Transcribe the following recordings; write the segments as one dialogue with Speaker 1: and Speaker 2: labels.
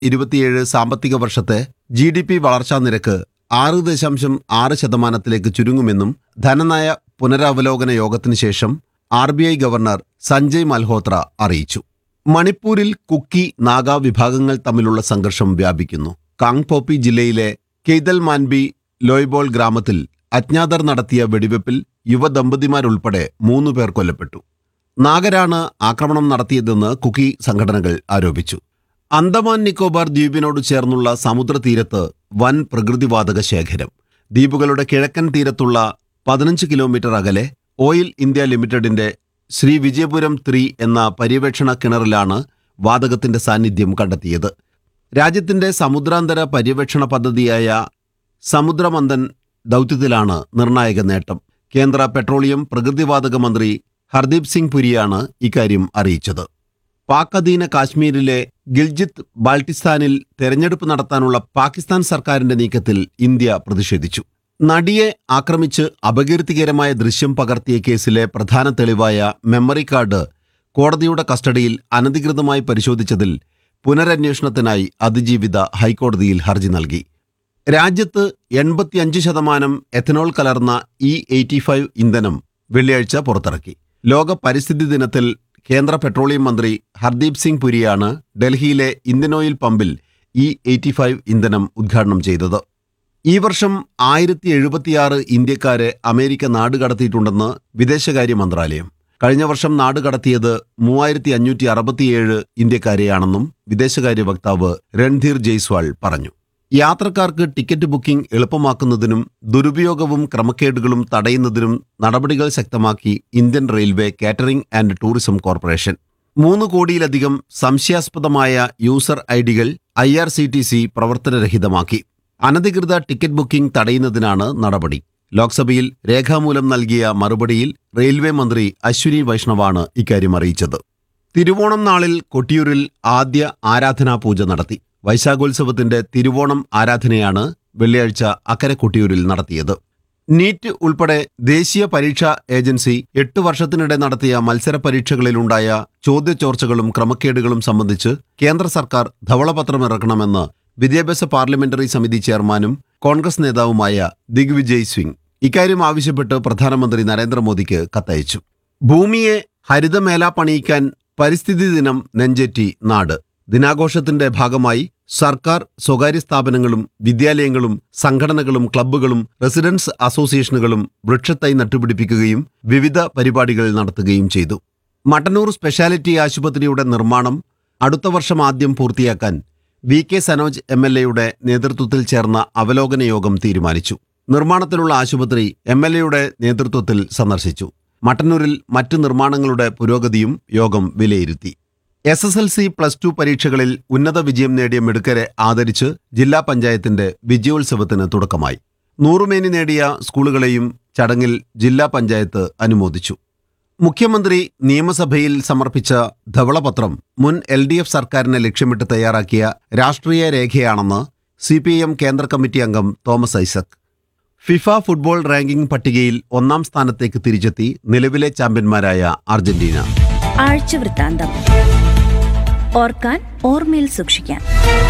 Speaker 1: ഇരുപത്തിയേഴ് സാമ്പത്തിക വർഷത്തെ ജി ഡി പി വളർച്ചാ നിരക്ക് ആറ് ദശാംശം ആറ് ശതമാനത്തിലേക്ക് ചുരുങ്ങുമെന്നും ധനനയ പുനരവലോകന യോഗത്തിന് ശേഷം R B I governor Sanjay Malhotra അറിയിച്ചു മണിപ്പൂരിൽ കുക്കി നാഗ വിഭാഗങ്ങൾ തമ്മിലുള്ള സംഘർഷം വ്യാപിക്കുന്നു കാങ്പോപ്പി ജില്ലയിലെ കെയ്തൽ മാൻബി ലോയ്ബോൾ ഗ്രാമത്തിൽ അജ്ഞാതർ നടത്തിയ വെടിവെപ്പിൽ യുവദമ്പതിമാരുൾപ്പെടെ മൂന്നു പേർ കൊല്ലപ്പെട്ടു നാഗരാണ് ആക്രമണം നടത്തിയതെന്ന് കുക്കി സംഘടനകൾ ആരോപിച്ചു അന്തമാൻ നിക്കോബാർ ദ്വീപിനോട് ചേർന്നുള്ള സമുദ്രതീരത്ത് വൻ പ്രകൃതിവാതക ശേഖരം ദ്വീപുകളുടെ കിഴക്കൻ തീരത്തുള്ള പതിനഞ്ച് കിലോമീറ്റർ അകലെ ഓയിൽ ഇന്ത്യ ലിമിറ്റഡിന്റെ ശ്രീ വിജയപുരം ത്രീ എന്ന പര്യവേക്ഷണ കിണറിലാണ് വാതകത്തിന്റെ സാന്നിധ്യം കണ്ടെത്തിയത് രാജ്യത്തിന്റെ സമുദ്രാന്തര പര്യവേക്ഷണ പദ്ധതിയായ സമുദ്രമന്ഥൻ ദൗത്യത്തിലാണ് നിർണായക നേട്ടം കേന്ദ്ര പെട്രോളിയം പ്രകൃതിവാതക മന്ത്രി ഹർദീപ് സിംഗ് പുരിയാണ് ഇക്കാര്യം അറിയിച്ചത് പാക് അധീന കാശ്മീരിലെ ഗിൽജിത്ത് ബാൾട്ടിസ്ഥാനിൽ തെരഞ്ഞെടുപ്പ് നടത്താനുള്ള പാകിസ്ഥാൻ സർക്കാരിന്റെ നീക്കത്തിൽ ഇന്ത്യ പ്രതിഷേധിച്ചു നടിയെ ആക്രമിച്ച് അപകീർത്തികരമായ ദൃശ്യം പകർത്തിയ കേസിലെ പ്രധാന തെളിവായ മെമ്മറി കാർഡ് കോടതിയുടെ കസ്റ്റഡിയിൽ അനധികൃതമായി പരിശോധിച്ചതിൽ പുനരന്വേഷണത്തിനായി അതിജീവിത ഹൈക്കോടതിയിൽ ഹർജി നൽകി രാജ്യത്ത് എൺപത്തിയഞ്ച് ശതമാനം എഥനോൾ കലർന്ന ഇ എയ്റ്റി ഫൈവ് ഇന്ധനം വെള്ളിയാഴ്ച പുറത്തിറക്കി ലോക പരിസ്ഥിതി ദിനത്തിൽ കേന്ദ്ര പെട്രോളിയം മന്ത്രി ഹർദീപ് സിംഗ് പുരിയാണ് ഡൽഹിയിലെ ഇന്ത്യൻ ഓയിൽ പമ്പിൽ ഇ എയ്റ്റി ഫൈവ് ഇന്ധനം ഉദ്ഘാടനം ചെയ്തത് ഈ വർഷം ആയിരത്തി എഴുപത്തിയാറ് ഇന്ത്യക്കാരെ അമേരിക്ക നാടുകടത്തിയിട്ടുണ്ടെന്ന് വിദേശകാര്യ മന്ത്രാലയം കഴിഞ്ഞ വർഷം നാടുകടത്തിയത് മൂവായിരത്തി അഞ്ഞൂറ്റി അറുപത്തിയേഴ് ഇന്ത്യക്കാരെയാണെന്നും വിദേശകാര്യ വക്താവ് രൺധീർ ജയ്സ്വാൾ പറഞ്ഞു യാത്രക്കാർക്ക് ടിക്കറ്റ് ബുക്കിംഗ് എളുപ്പമാക്കുന്നതിനും ദുരുപയോഗവും ക്രമക്കേടുകളും തടയുന്നതിനും നടപടികൾ ശക്തമാക്കി Indian Railway Catering and Tourism Corporation മൂന്ന് കോടിയിലധികം സംശയാസ്പദമായ യൂസർ ഐ ഡികൾ I R C T C പ്രവർത്തനരഹിതമാക്കി അനധികൃത ടിക്കറ്റ് ബുക്കിംഗ് തടയുന്നതിനാണ് നടപടി ലോക്സഭയിൽ രേഖാമൂലം നൽകിയ മറുപടിയിൽ റെയിൽവേ മന്ത്രി അശ്വിനി വൈഷ്ണവാണ് ഇക്കാര്യം അറിയിച്ചത് തിരുവോണം നാളിൽ കൊട്ടിയൂരിൽ ആദ്യ ആരാധനാ പൂജ നടത്തി വൈശാഖോത്സവത്തിന്റെ തിരുവോണം ആരാധനയാണ് വെള്ളിയാഴ്ച അക്കരെ കൊട്ടിയൂരിൽ നടത്തിയത് നീറ്റ് ഉൾപ്പെടെ ദേശീയ പരീക്ഷാ ഏജൻസി എട്ട് വർഷത്തിനിടെ നടത്തിയ മത്സര പരീക്ഷകളിലുണ്ടായ ചോദ്യചോർച്ചകളും ക്രമക്കേടുകളും സംബന്ധിച്ച് കേന്ദ്ര സർക്കാർ ധവളപത്രമിറക്കണമെന്ന് വിദ്യാഭ്യാസ പാർലമെന്ററി സമിതി ചെയർമാനും കോൺഗ്രസ് നേതാവുമായ ദിഗ്വിജയ് സിംഗ് ഇക്കാര്യം ആവശ്യപ്പെട്ട് പ്രധാനമന്ത്രി നരേന്ദ്രമോദിക്ക് കത്തയച്ചു ഭൂമിയെ ഹരിതമേല പണിയിക്കാൻ പരിസ്ഥിതി ദിനം നെഞ്ചേറ്റി നാട് ദിനാഘോഷത്തിന്റെ ഭാഗമായി സർക്കാർ സ്വകാര്യ സ്ഥാപനങ്ങളും വിദ്യാലയങ്ങളും സംഘടനകളും ക്ലബ്ബുകളും റെസിഡൻസ് അസോസിയേഷനുകളും വൃക്ഷത്തൈ നട്ടുപിടിപ്പിക്കുകയും വിവിധ പരിപാടികൾ നടത്തുകയും ചെയ്തു മട്ടന്നൂർ സ്പെഷ്യാലിറ്റി ആശുപത്രിയുടെ നിർമ്മാണം അടുത്ത വർഷം ആദ്യം പൂർത്തിയാക്കാൻ V K Sanoj M L എയുടെ നേതൃത്വത്തിൽ ചേർന്ന അവലോകന യോഗം തീരുമാനിച്ചു നിർമ്മാണത്തിലുള്ള ആശുപത്രി എം എൽ എയുടെ നേതൃത്വത്തിൽ സന്ദർശിച്ചു മട്ടന്നൂരിൽ മറ്റ് നിർമ്മാണങ്ങളുടെ പുരോഗതിയും യോഗം വിലയിരുത്തി S S L C plus two പരീക്ഷകളിൽ ഉന്നത വിജയം നേടിയ മിടുക്കരെ ആദരിച്ച് ജില്ലാ പഞ്ചായത്തിന്റെ വിജയോത്സവത്തിന് തുടക്കമായി നൂറുമേനി നേടിയ സ്കൂളുകളെയും ചടങ്ങിൽ ജില്ലാ പഞ്ചായത്ത് അനുമോദിച്ചു മുഖ്യമന്ത്രി നിയമസഭയിൽ സമർപ്പിച്ച ധവളപത്രം മുൻ എൽ ഡി എഫ് സർക്കാരിനെ ലക്ഷ്യമിട്ട് തയ്യാറാക്കിയ രാഷ്ട്രീയ രേഖയാണെന്ന് സി പി എം കേന്ദ്ര കമ്മിറ്റി അംഗം Thomas Isaac FIFA football ranking പട്ടികയിൽ ഒന്നാം സ്ഥാനത്തേക്ക് തിരിച്ചെത്തി നിലവിലെ ചാമ്പ്യന്മാരായ അർജന്റീന
Speaker 2: ആഴ്ച വൃത്താന്തം ഓർക്കാൻ ഓർമ്മയിൽ സൂക്ഷിക്കാൻ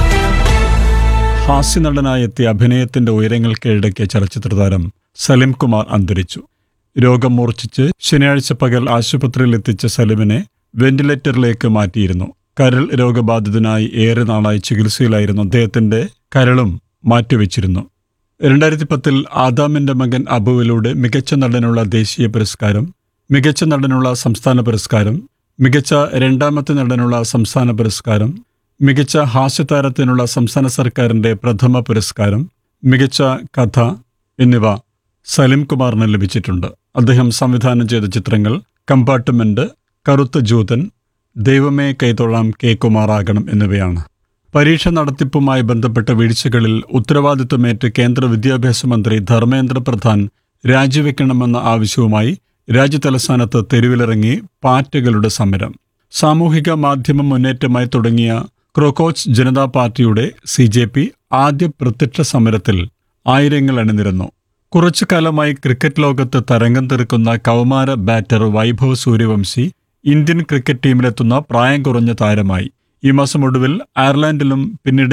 Speaker 3: ഹാസ്യനടനായി എത്തിയ അഭിനയത്തിന്റെ ഉയരങ്ങൾ കീഴടക്കിയ ചലച്ചിത്ര താരം സലിം കുമാർ അന്തരിച്ചു രോഗം മൂർച്ഛിച്ച് ശനിയാഴ്ച പകൽ ആശുപത്രിയിൽ എത്തിച്ച സലിമിനെ വെന്റിലേറ്ററിലേക്ക് മാറ്റിയിരുന്നു കരൾ രോഗബാധിതനായി ഏറെ നാളായി ചികിത്സയിലായിരുന്നു അദ്ദേഹത്തിന്റെ കരളും മാറ്റിവെച്ചിരുന്നു രണ്ടായിരത്തി പത്തിൽ ആദാമിന്റെ മകൻ അബുവിലൂടെ മികച്ച നടനുള്ള ദേശീയ പുരസ്കാരം മികച്ച നടനുള്ള സംസ്ഥാന പുരസ്കാരം മികച്ച രണ്ടാമത്തെ നടനുള്ള സംസ്ഥാന പുരസ്കാരം മികച്ച ഹാസ്യതാരത്തിനുള്ള സംസ്ഥാന സർക്കാരിന്റെ പ്രഥമ പുരസ്കാരം മികച്ച കഥ എന്നിവ സലിം കുമാറിന് ലഭിച്ചിട്ടുണ്ട് അദ്ദേഹം സംവിധാനം ചെയ്ത ചിത്രങ്ങൾ കമ്പാർട്ട്മെന്റ് കറുത്ത ജൂതൻ ദൈവമേ കൈതൊഴാം കെ കുമാറാകണം എന്നിവയാണ് പരീക്ഷ നടത്തിപ്പുമായി ബന്ധപ്പെട്ട വീഴ്ചകളിൽ ഉത്തരവാദിത്വമേറ്റ് കേന്ദ്ര വിദ്യാഭ്യാസ മന്ത്രി ധർമ്മേന്ദ്ര പ്രധാൻ രാജിവെക്കണമെന്ന ആവശ്യവുമായി രാജ്യതലസ്ഥാനത്ത് തെരുവിലിറങ്ങി പാറ്റകളുടെ സമരം സാമൂഹിക മാധ്യമ മുന്നേറ്റമായി തുടങ്ങിയ ക്രോക്കോച്ച് ജനതാ പാർട്ടിയുടെ സി ജെ പി ആദ്യ പ്രത്യക്ഷ സമരത്തിൽ ആയിരങ്ങൾ അണിനിരന്നു കുറച്ചു കാലമായി ക്രിക്കറ്റ് ലോകത്ത് തരംഗം തീർക്കുന്ന കൗമാര batter Vaibhav Suryavanshi Indian cricket ടീമിലെത്തുന്ന പ്രായം കുറഞ്ഞ താരമായി ഈ മാസം ഒടുവിൽ അയർലൻഡിലും പിന്നീട്